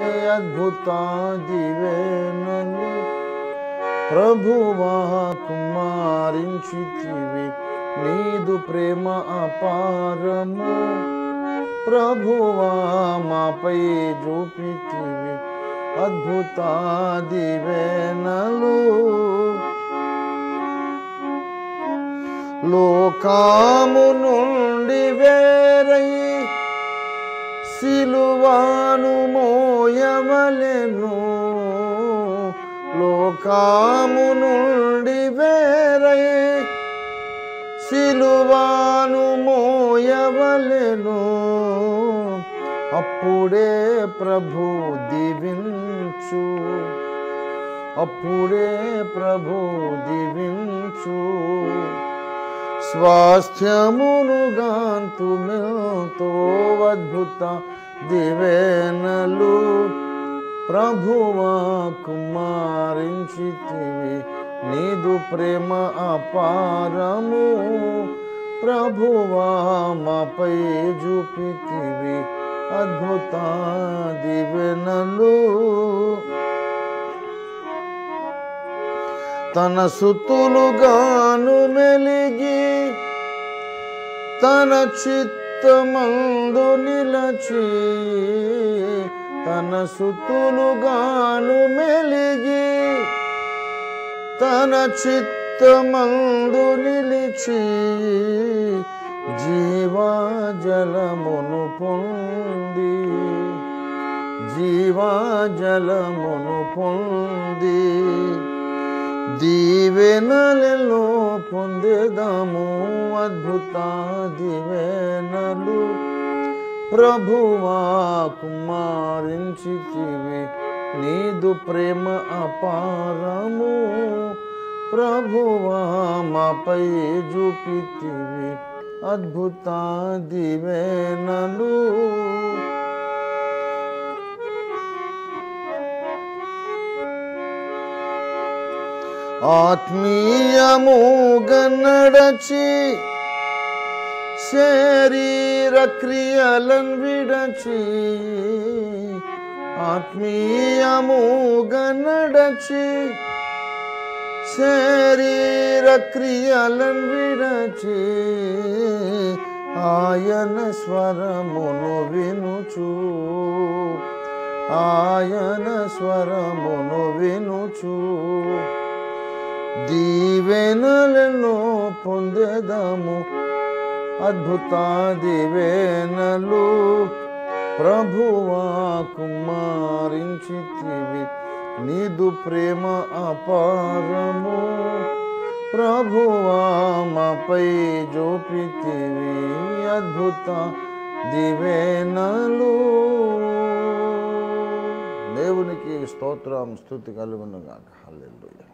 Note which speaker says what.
Speaker 1: అద్భుత దివేనలు ప్రభువా కుమారించితివి నీదు ప్రేమ అపారము ప్రభువా మాపై చూపితివి అద్భుత దివేనలు లోకాము నుండి వేరై సిలువాను మోయవలెను లోకాము నుండి వేరై సిలువాను మోయవలెను అప్పుడే ప్రభు దీవించు అప్పుడే ప్రభు దీవించు స్వాస్థ్యమును గాంతు మేల్తో అద్భుత దివేనలు ప్రభువా కుమారించితివి నీదు ప్రేమ అపారము ప్రభువా మాపై చూపితివి అద్భుత దివెనలు తన సుతులుగాను మెలిగి తన చిత్తమందు నిలచి తన సుతులుగాను మెలిగి తన చిత్తమందు నిలిచి జీవాజలమును పొంది జీవాజలమును పొంది దీవెనలలో పొందేదాము అద్భుత దివెనలు ప్రభువా కుమారించితివి నీదు ప్రేమ అపారము ప్రభువా మాపై చూపితివి అద్భుత దివెనలు ఆత్మీయముగా నడచి శరీర క్రియలను విడచి ఆత్మీయముగా నడచి శరీర క్రియలను విడచి ఆయన స్వరమును వినుచు ఆయన స్వరమును వినుచు దీవెనలను పొందేదాము అద్భుత దీవెనలు ప్రభువా కుమారించితివి నీదు ప్రేమ అపారము ప్రభువా మాపై జోపితివి అద్భుత దివేనలు దేవునికి స్తోత్రం స్థుతి కలుగునుగాక హల్లెలూయా